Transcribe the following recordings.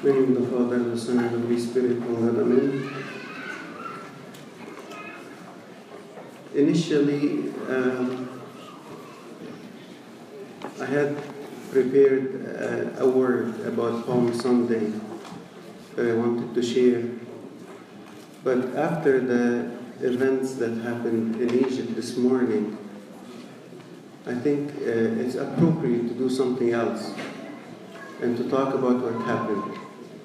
name of the Father, the Son, and the Holy Spirit, one God, Amen. Initially, um, I had prepared uh, a word about Palm Sunday that I wanted to share. But after the events that happened in Egypt this morning, I think uh, it's appropriate to do something else and to talk about what happened.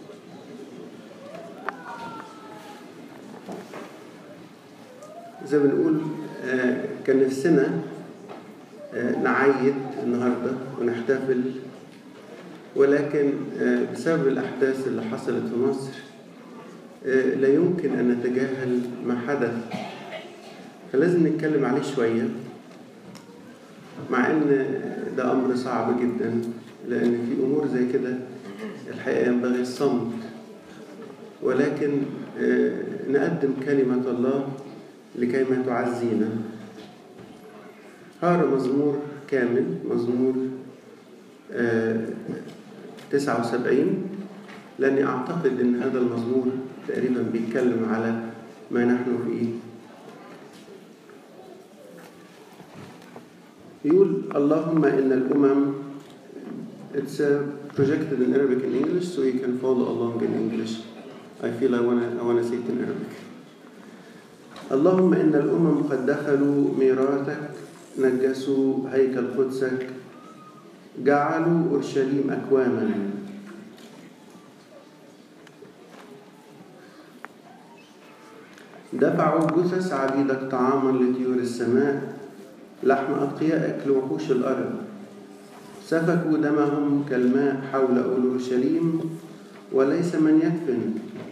زي ما بنقول آه، كان نفسنا آه، نعيد النهارده ونحتفل ولكن آه، بسبب الأحداث اللي حصلت في مصر آه، لا يمكن أن نتجاهل ما حدث فلازم نتكلم عليه شوية مع إن ده أمر صعب جدا لأن في أمور زي كده الحقيقة ينبغي الصمت ولكن آه، نقدم كلمة الله لكي ما تعزينا هذا مزمور كامل مزمور آه، 79 لأني أعتقد أن هذا المزمور تقريبا بيتكلم على ما نحن فيه يقول اللهم إن الأمم It's uh, projected in Arabic and English so you can follow along in English I feel I want to I wanna say it in Arabic اللهم إن الأمم قد دخلوا ميراثك نجسوا هيكل قدسك جعلوا أورشليم أكواما دفعوا جثث عبيدك طعاما لطيور السماء لحم أتقيائك لوحوش الأرض سفكوا دمهم كالماء حول أورشليم وليس من يدفن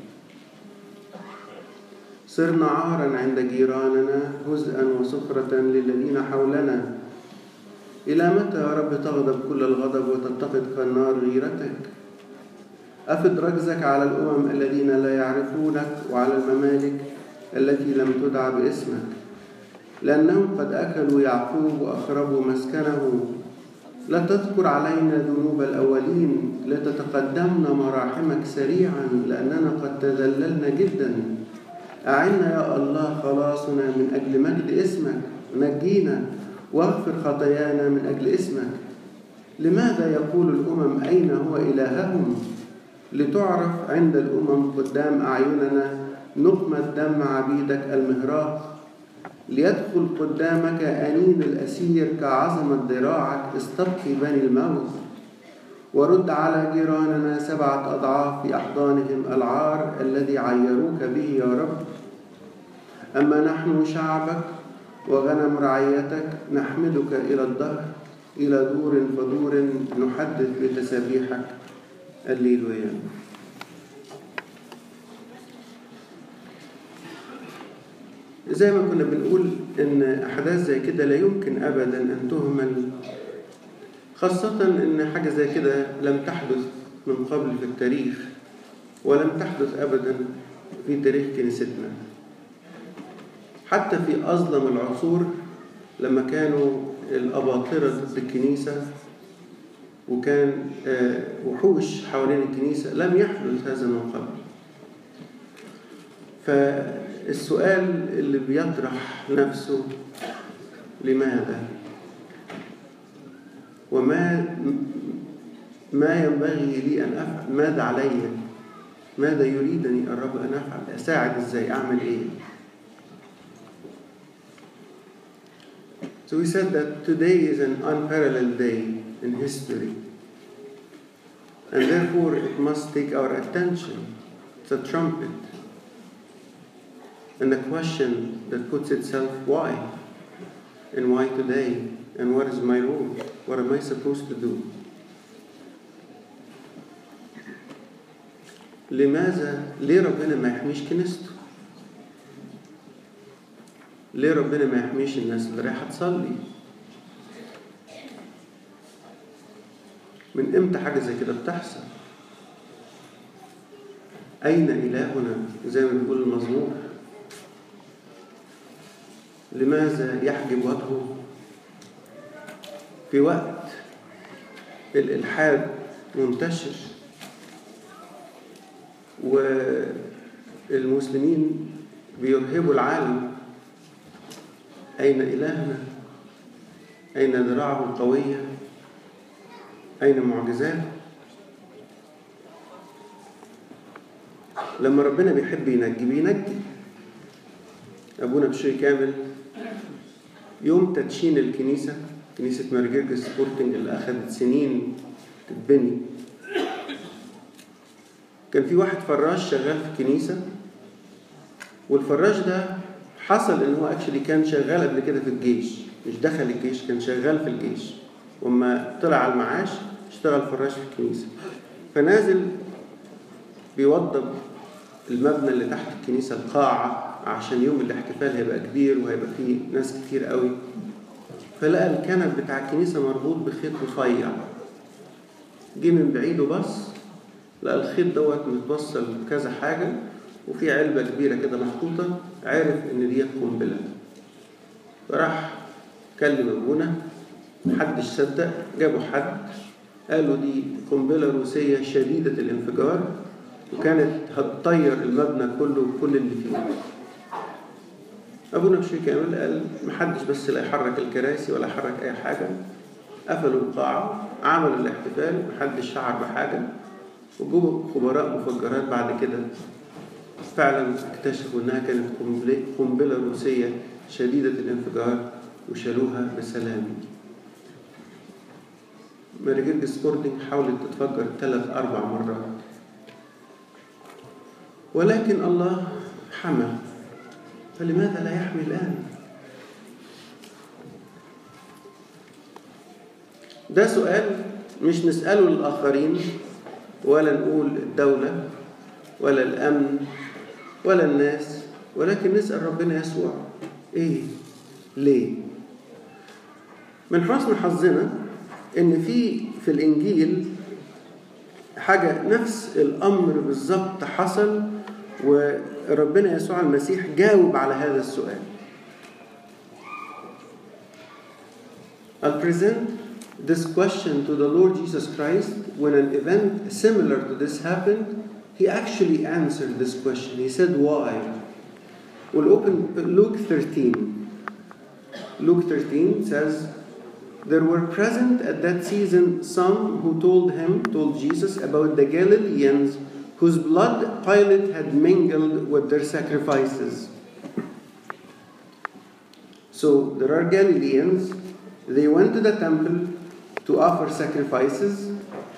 صرنا عارا عند جيراننا هزءا وسخرة للذين حولنا إلى متى يا رب تغضب كل الغضب وتتقد كالنار غيرتك أفد رجزك على الأمم الذين لا يعرفونك وعلى الممالك التي لم تدع باسمك لأنهم قد أكلوا يعقوب وأخربوا مسكنه لا تذكر علينا ذنوب الأولين لتتقدمنا مراحمك سريعا لأننا قد تذللنا جدا أعنا يا الله خلاصنا من أجل مجد اسمك نجينا واغفر خطايانا من أجل اسمك لماذا يقول الأمم أين هو إلههم لتعرف عند الأمم قدام أعيننا نقمة دم عبيدك المهراق ليدخل قدامك أنين الأسير كعظمة ذراعك استبقي بني الموت ورد على جيراننا سبعة أضعاف في أحضانهم العار الذي عيروك به يا رب أما نحن شعبك وغنم رعيتك نحمدك إلى الدهر إلى دور فدور نحدث بتسابيحك الليلويا زي ما كنا بنقول إن أحداث زي كده لا يمكن أبدا أن تهمل خاصة إن حاجة زي كده لم تحدث من قبل في التاريخ ولم تحدث أبدا في تاريخ كنيستنا حتى في أظلم العصور لما كانوا الأباطرة ضد الكنيسة وكان آه، وحوش حوالين الكنيسة لم يحدث هذا من قبل فالسؤال اللي بيطرح نفسه لماذا وما ما ينبغي لي أن أفعل ماذا علي ماذا يريدني الرب أن أفعل أساعد إزاي أعمل إيه So we said that today is an unparalleled day in history. And therefore it must take our attention. It's a trumpet. And the question that puts itself why? And why today? And what is my role? What am I supposed to do? لماذا ليه ربنا ما يحميش كنيسته؟ ليه ربنا ما يحميش الناس اللي رايحة تصلي؟ من امتى حاجة زي كده بتحصل؟ أين إلهنا زي ما بيقول المزمور؟ لماذا يحجب وجهه في وقت الإلحاد منتشر والمسلمين بيرهبوا العالم أين إلهنا؟ أين ذراعه القوية؟ أين معجزاته؟ لما ربنا بيحب ينجي بينجي أبونا بشوي كامل يوم تدشين الكنيسة كنيسة مارجرجس سبورتنج اللي أخذت سنين تتبني كان في واحد فراش شغال في الكنيسة والفراش ده حصل ان هو اكشلي كان شغال قبل كده في الجيش مش دخل الجيش كان شغال في الجيش وما طلع على المعاش اشتغل فراش في الكنيسة فنازل بيوضب المبنى اللي تحت الكنيسة القاعة عشان يوم الاحتفال هيبقى كبير وهيبقى فيه ناس كتير قوي فلقى الكنب بتاع الكنيسة مربوط بخيط رفيع جه من بعيد وبص لقى الخيط دوت متوصل بكذا حاجة وفي علبة كبيرة كده محطوطة عرف إن دي قنبلة فراح كلم أبونا محدش صدق جابوا حد قالوا دي قنبلة روسية شديدة الانفجار وكانت هتطير المبنى كله وكل اللي فيه أبونا بشوي كامل قال محدش بس لا يحرك الكراسي ولا يحرك أي حاجة قفلوا القاعة عملوا الاحتفال محدش شعر بحاجة وجوه خبراء مفجرات بعد كده فعلا اكتشفوا انها كانت قنبله روسيه شديده الانفجار وشالوها بسلام مارجرج سبورتنج حاولت تتفجر ثلاث اربع مرات ولكن الله حمى فلماذا لا يحمي الان ده سؤال مش نساله للاخرين ولا نقول الدوله ولا الامن ولا الناس ولكن نسأل ربنا يسوع إيه؟ ليه؟ من حسن حظنا إن في في الإنجيل حاجة نفس الأمر بالظبط حصل وربنا يسوع المسيح جاوب على هذا السؤال. I'll present this question to the Lord Jesus Christ when an event similar to this happened he actually answered this question. He said, Why? We'll open Luke 13. Luke 13 says, There were present at that season some who told him, told Jesus, about the Galileans whose blood Pilate had mingled with their sacrifices. So there are Galileans, they went to the temple to offer sacrifices,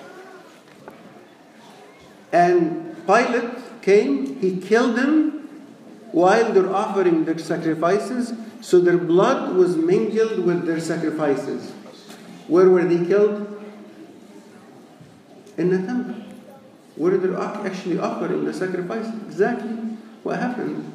and Pilate came, he killed them while they're offering their sacrifices, so their blood was mingled with their sacrifices. Where were they killed? In the temple. Where they're actually offering the sacrifice. Exactly what happened.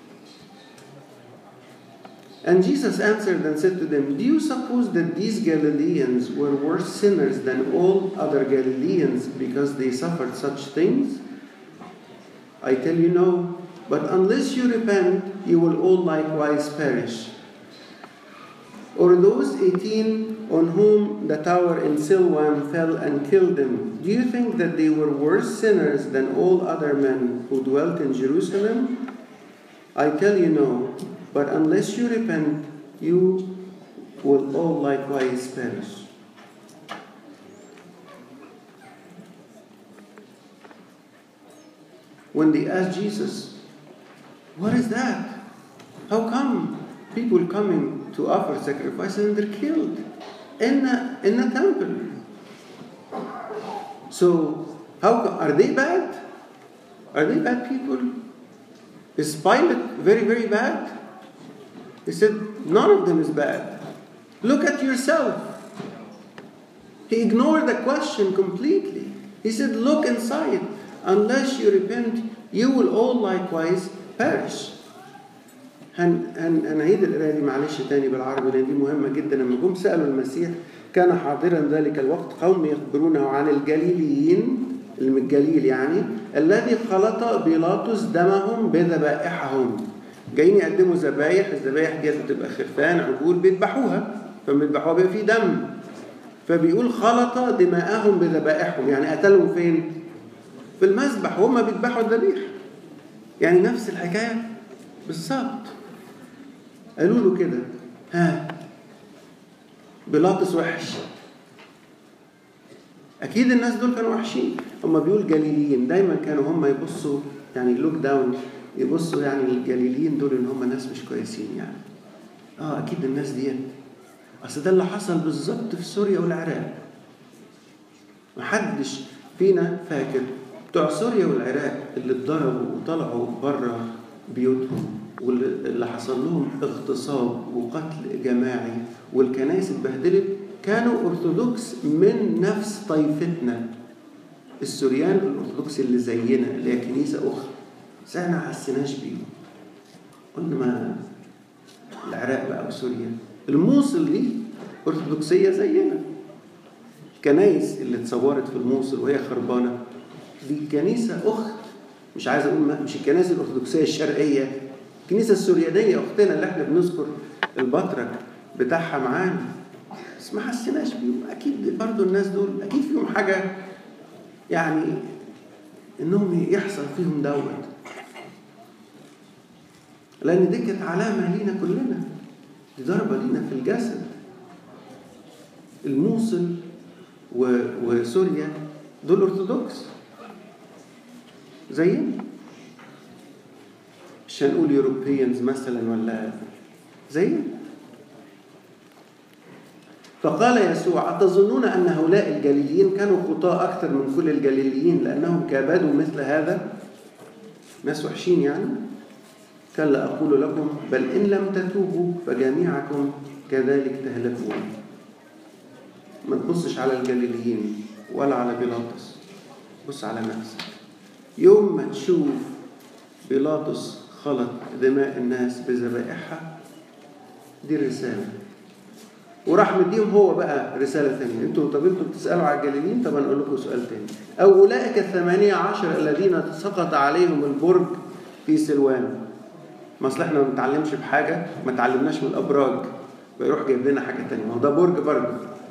And Jesus answered and said to them, Do you suppose that these Galileans were worse sinners than all other Galileans because they suffered such things? I tell you no, but unless you repent, you will all likewise perish. Or those 18 on whom the tower in Silwan fell and killed them, do you think that they were worse sinners than all other men who dwelt in Jerusalem? I tell you no, but unless you repent, you will all likewise perish. When they asked Jesus, What is that? How come people coming to offer sacrifices and they're killed in a, in a temple? So, how are they bad? Are they bad people? Is Pilate very, very bad? He said, None of them is bad. Look at yourself. He ignored the question completely. He said, Look inside. Unless you repent, you will all likewise perish. هن هن هنعيد القرايه دي معلش تاني بالعربي لان دي مهمه جدا لما جم سالوا المسيح كان حاضرا ذلك الوقت قوم يخبرونه عن الجليليين اللي من الجليل يعني الذي خلط بيلاطس دمهم بذبائحهم جايين يقدموا ذبايح الذبايح دي بتبقى خرفان عجول بيذبحوها فبيذبحوها بيبقى فيه دم فبيقول خلط دماءهم بذبائحهم يعني قتلهم فين؟ في المذبح وهم بيذبحوا الذبيحة يعني نفس الحكاية بالظبط قالوا له كده ها بيلاطس وحش اكيد الناس دول كانوا وحشين هم بيقول جليليين دايما كانوا هم يبصوا يعني لوك داون يبصوا يعني الجليليين دول ان هم ناس مش كويسين يعني اه اكيد الناس ديت اصل ده اللي حصل بالظبط في سوريا والعراق محدش فينا فاكر بتوع سوريا والعراق اللي اتضربوا وطلعوا بره بيوتهم واللي حصل لهم اغتصاب وقتل جماعي والكنائس اتبهدلت كانوا ارثوذكس من نفس طائفتنا السوريان الارثوذكس اللي زينا اللي هي كنيسه اخرى بس احنا ما حسيناش بيهم قلنا ما العراق بقى وسوريا الموصل دي ارثوذكسيه زينا الكنايس اللي اتصورت في الموصل وهي خربانه دي كنيسه اخت مش عايز اقول مش الكنائس الارثوذكسيه الشرقيه الكنيسه السوريانيه اختنا اللي احنا بنذكر البطرك بتاعها معانا بس ما حسيناش بيهم اكيد برضو الناس دول اكيد فيهم حاجه يعني انهم يحصل فيهم دوت لان دي كانت علامه لينا كلنا دي ضربه لينا في الجسد الموصل و... وسوريا دول ارثوذكس زينا مش هنقول يوروبيانز مثلا ولا زينا فقال يسوع أتظنون أن هؤلاء الجليليين كانوا خطاة أكثر من كل الجليليين لأنهم كابدوا مثل هذا ناس وحشين يعني كلا أقول لكم بل إن لم تتوبوا فجميعكم كذلك تهلكون ما تبصش على الجليليين ولا على بيلاطس بص على نفسك يوم ما تشوف بيلاطس خلط دماء الناس بذبائحها دي الرسالة وراح مديهم هو بقى رسالة ثانية انتوا طب انتوا بتسألوا على الجليلين طب انا اقول لكم سؤال ثاني او اولئك الثمانية عشر الذين سقط عليهم البرج في سلوان ما اصل احنا ما بنتعلمش بحاجة ما تعلمناش من الابراج بيروح جايب لنا حاجة ثانيه ما هو ده برج برضه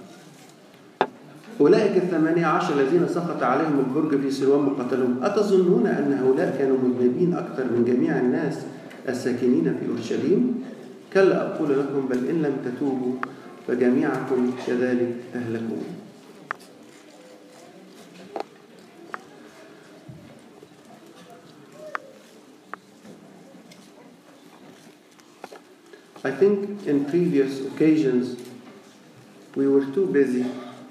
أولئك الثمانية عشر الذين سقط عليهم البرج في سلوان وقتلهم أتظنون أن هؤلاء كانوا مذنبين أكثر من جميع الناس الساكنين في أورشليم؟ كلا أقول لكم بل إن لم تتوبوا فجميعكم كذلك تهلكون I think in previous occasions we were too busy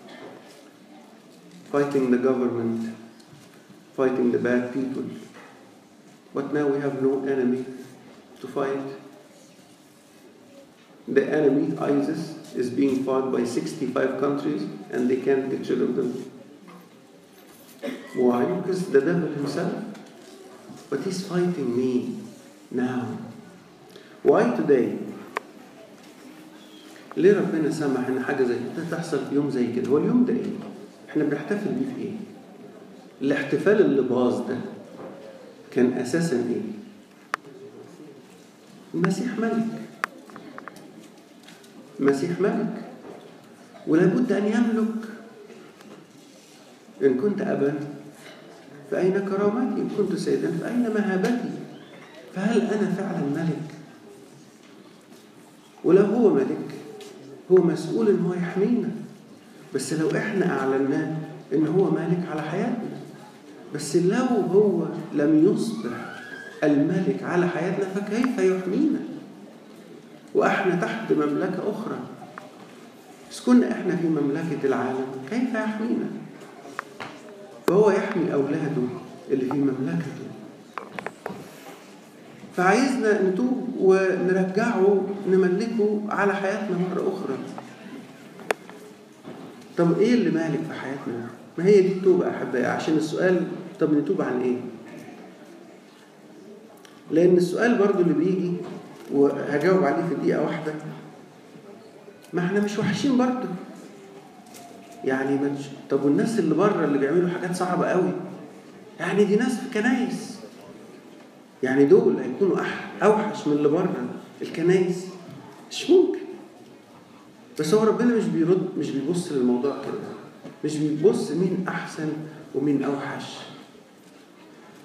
fighting the government, fighting the bad people. But now we have no enemy to fight. The enemy, ISIS, is being fought by 65 countries and they can't get rid of them. Why? Because the devil himself. But he's fighting me now. Why today? ليه ربنا سمح ان حاجه زي كده تحصل في يوم زي كده؟ هو اليوم ده ايه؟ احنا بنحتفل بيه في ايه؟ الاحتفال اللي باظ ده كان اساسا ايه؟ المسيح ملك المسيح ملك ولابد ان يملك ان كنت ابا فاين كرامتي؟ ان كنت سيدا فاين مهابتي؟ فهل انا فعلا ملك؟ ولو هو ملك هو مسؤول ان هو يحمينا بس لو احنا اعلناه ان هو مالك على حياتنا بس لو هو لم يصبح الملك على حياتنا فكيف يحمينا واحنا تحت مملكه اخرى بس كنا احنا في مملكه العالم كيف يحمينا فهو يحمي اولاده اللي في مملكته فعايزنا نتوب ونرجعه نملكه على حياتنا مرة أخرى طب إيه اللي مالك في حياتنا؟ ما هي دي التوبة أحبائي عشان السؤال طب نتوب عن إيه؟ لأن السؤال برضو اللي بيجي وهجاوب عليه في دقيقة واحدة ما احنا مش وحشين برضو يعني مش... طب والناس اللي بره اللي بيعملوا حاجات صعبة قوي يعني دي ناس في كنايس يعني دول هيكونوا اوحش من اللي بره الكنايس مش ممكن بس هو ربنا مش بيرد مش بيبص للموضوع كده مش بيبص مين احسن ومين اوحش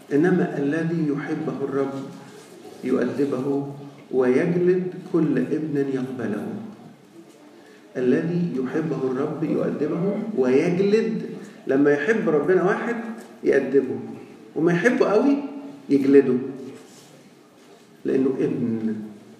إنما الذي يحبه الرب يؤدبه ويجلد كل ابن يقبله الذي يحبه الرب يؤدبه ويجلد لما يحب ربنا واحد يأدبه وما يحبه قوي يجلده لأنه ابن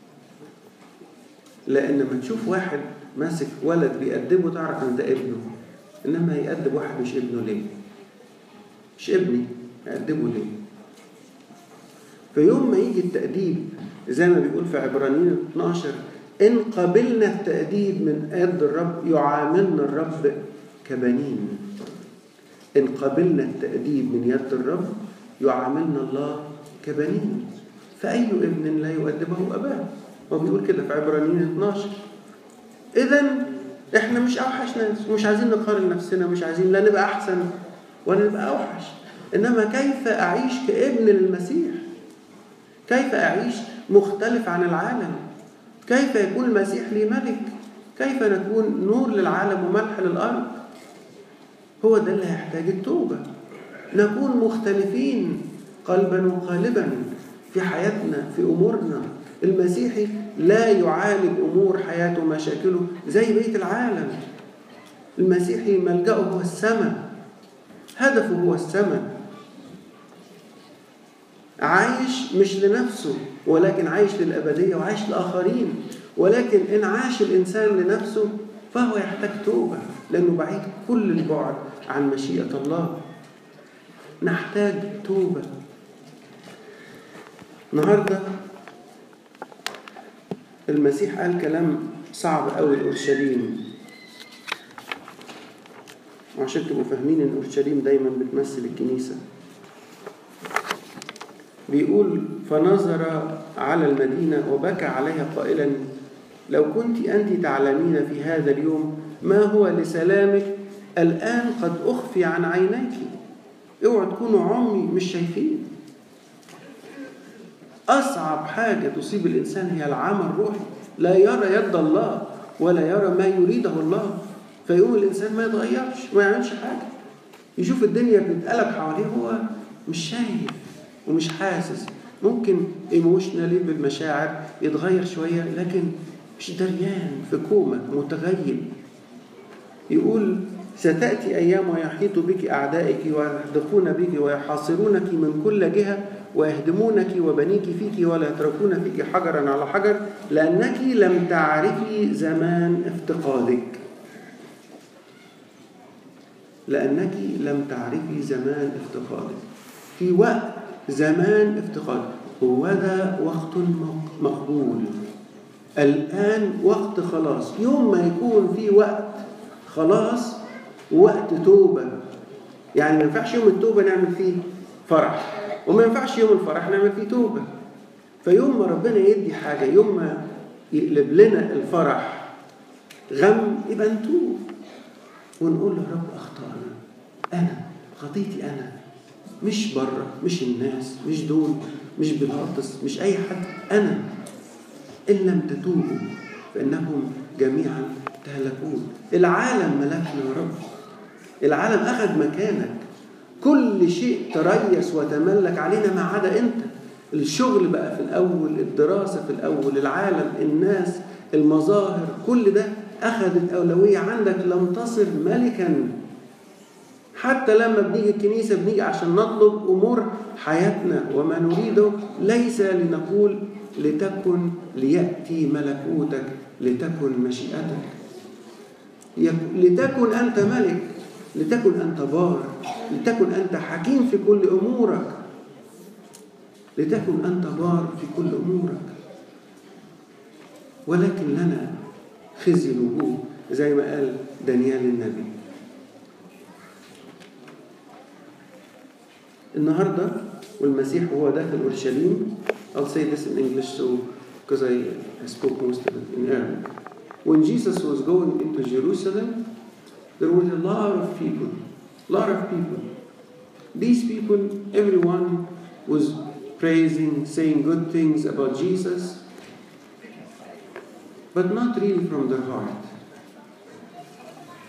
لأن لما تشوف واحد ماسك ولد بيأدبه تعرف إن ده ابنه إنما يأدب واحد مش ابنه ليه؟ مش ابني أأدبه ليه؟ فيوم ما يجي التأديب زي ما بيقول في عبرانيين 12 إن قبلنا التأديب من يد الرب يعاملنا الرب كبنين إن قبلنا التأديب من يد الرب يعاملنا الله كبنين فأي ابن لا يؤدبه أباه هو بيقول كده في عبرانيين 12 إذا إحنا مش أوحش ناس مش عايزين نقارن نفسنا مش عايزين لا نبقى أحسن ولا نبقى أوحش إنما كيف أعيش كابن للمسيح كيف أعيش مختلف عن العالم كيف يكون المسيح لي ملك كيف نكون نور للعالم وملح للأرض هو ده اللي هيحتاج التوبة نكون مختلفين قلبا وقالبا في حياتنا في أمورنا المسيحي لا يعالج أمور حياته ومشاكله زي بقية العالم المسيحي ملجأه هو السماء هدفه هو السماء عايش مش لنفسه ولكن عايش للأبدية وعايش لآخرين ولكن إن عاش الإنسان لنفسه فهو يحتاج توبة لأنه بعيد كل البعد عن مشيئة الله نحتاج توبة النهاردة المسيح قال كلام صعب قوي لأورشليم وعشان تبقوا فاهمين ان اورشليم دايما بتمثل الكنيسه بيقول فنظر على المدينه وبكى عليها قائلا لو كنت انت تعلمين في هذا اليوم ما هو لسلامك الان قد اخفي عن عينيك اوعوا تكونوا عمي مش شايفين اصعب حاجه تصيب الانسان هي العمى الروحي لا يرى يد الله ولا يرى ما يريده الله فيقوم الانسان ما يتغيرش ما يعملش حاجه يشوف الدنيا بتتقلب حواليه هو مش شايف ومش حاسس ممكن ايموشنالي بالمشاعر يتغير شويه لكن مش دريان في كومه متغيب يقول ستأتي أيام ويحيط بك أعدائك ويحدقون بك ويحاصرونك من كل جهة ويهدمونك وبنيك فيك ولا يتركون فيك حجرا على حجر لأنك لم تعرفي زمان افتقادك لأنك لم تعرفي زمان افتقادك في وقت زمان افتقاد هو ده وقت مقبول الآن وقت خلاص يوم ما يكون في وقت خلاص وقت توبة يعني ما ينفعش يوم التوبة نعمل فيه فرح وما ينفعش يوم الفرح نعمل فيه توبة فيوم ما ربنا يدي حاجة يوم ما يقلب لنا الفرح غم يبقى نتوب ونقول له رب أخطأنا أنا خطيتي أنا مش بره مش الناس مش دول مش بيلاطس مش أي حد أنا إن لم تتوبوا فإنهم جميعا تهلكون العالم ملكنا يا رب العالم أخذ مكانك كل شيء تريس وتملك علينا ما عدا أنت الشغل بقى في الأول الدراسة في الأول العالم الناس المظاهر كل ده أخذت أولوية عندك لم تصر ملكا حتى لما بنيجي الكنيسة بنيجي عشان نطلب أمور حياتنا وما نريده ليس لنقول لتكن ليأتي ملكوتك لتكن مشيئتك لتكن أنت ملك لتكن أنت بار لتكن أنت حكيم في كل أمورك لتكن أنت بار في كل أمورك ولكن لنا خزي الوجوه زي ما قال دانيال النبي النهارده والمسيح وهو داخل اورشليم I'll say this in English so because I, I spoke most of it in Arabic. When Jesus was going into Jerusalem, there was a lot of people, a lot of people. These people, everyone was praising, saying good things about Jesus, but not really from their heart.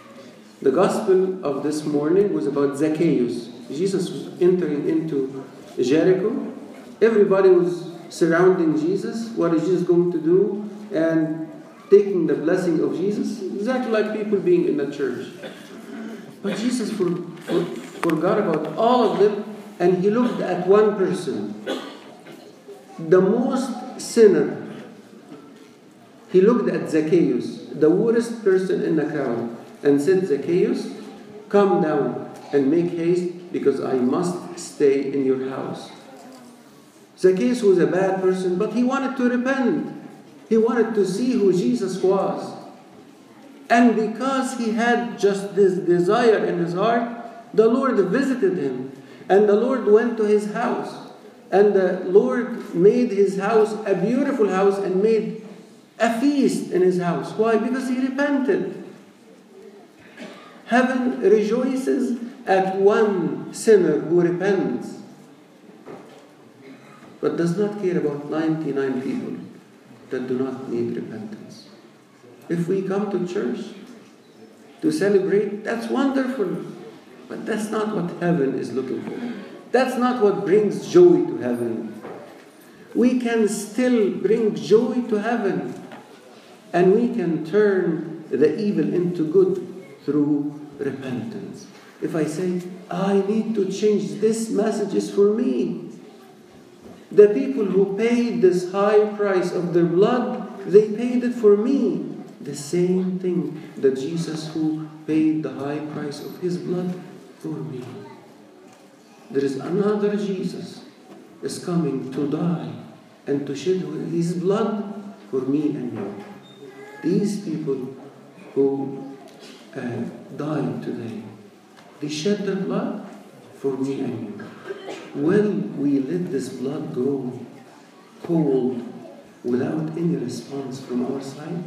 The gospel of this morning was about Zacchaeus. Jesus was entering into Jericho. Everybody was surrounding Jesus. What is Jesus going to do? And taking the blessing of Jesus. Exactly like people being in the church. But Jesus for, for, forgot about all of them and he looked at one person. The most sinner. He looked at Zacchaeus, the worst person in the crowd, and said, Zacchaeus, come down and make haste because I must stay in your house. Zacchaeus was a bad person, but he wanted to repent. He wanted to see who Jesus was. And because he had just this desire in his heart, the Lord visited him. And the Lord went to his house. And the Lord made his house a beautiful house and made a feast in his house. Why? Because he repented. Heaven rejoices at one sinner who repents, but does not care about 99 people that do not need repentance. If we come to church to celebrate, that's wonderful. But that's not what heaven is looking for. That's not what brings joy to heaven. We can still bring joy to heaven. And we can turn the evil into good through repentance. If I say, I need to change this message is for me. The people who paid this high price of their blood, they paid it for me. The same thing that Jesus who paid the high price of his blood for me. There is another Jesus is coming to die and to shed his blood for me and you. These people who uh, died today, they shed their blood for me and you. Will we let this blood grow cold without any response from our side?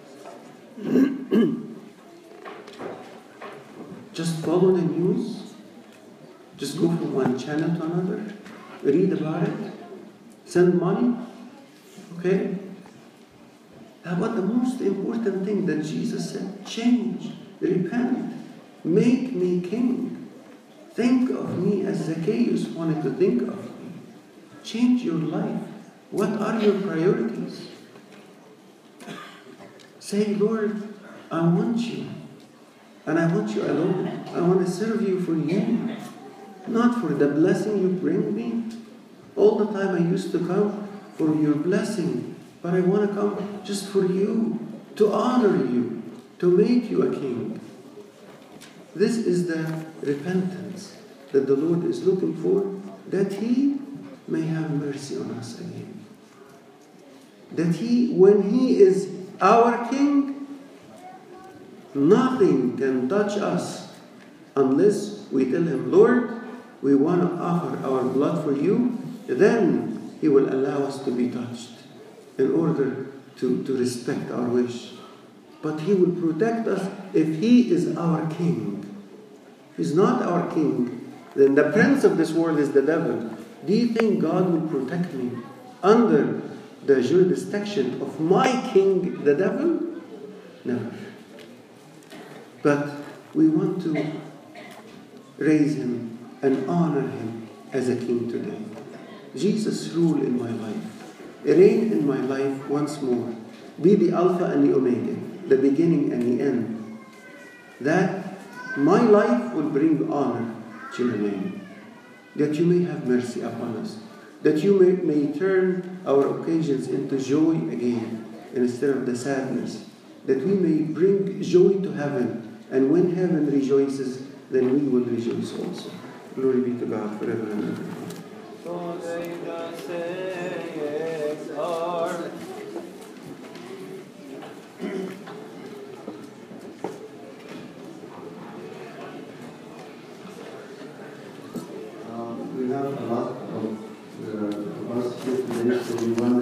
Just follow the news? Just go from one channel to another? Read about it? Send money? Okay? But the most important thing that Jesus said change, repent, make me king. Think of me as Zacchaeus wanted to think of me. Change your life. What are your priorities? Say, Lord, I want you. And I want you alone. I want to serve you for you, not for the blessing you bring me. All the time I used to come for your blessing, but I want to come just for you, to honor you, to make you a king. This is the repentance that the Lord is looking for, that He may have mercy on us again. That He, when He is our King, Nothing can touch us unless we tell Him, Lord, we want to offer our blood for you. Then He will allow us to be touched in order to, to respect our wish. But He will protect us if He is our King. He's not our King. Then the prince of this world is the devil. Do you think God will protect me under the jurisdiction of my king, the devil? Never. But we want to raise him and honor him as a king today. Jesus, rule in my life. Reign in my life once more. Be the Alpha and the Omega, the beginning and the end. That my life will bring honor to your name. That you may have mercy upon us. That you may, may turn our occasions into joy again instead of the sadness. That we may bring joy to heaven and when heaven rejoices, then we will rejoice also. Glory be to God forever and ever. So they just say exhort. Uh, we have a lot of uh, verse 58 to 51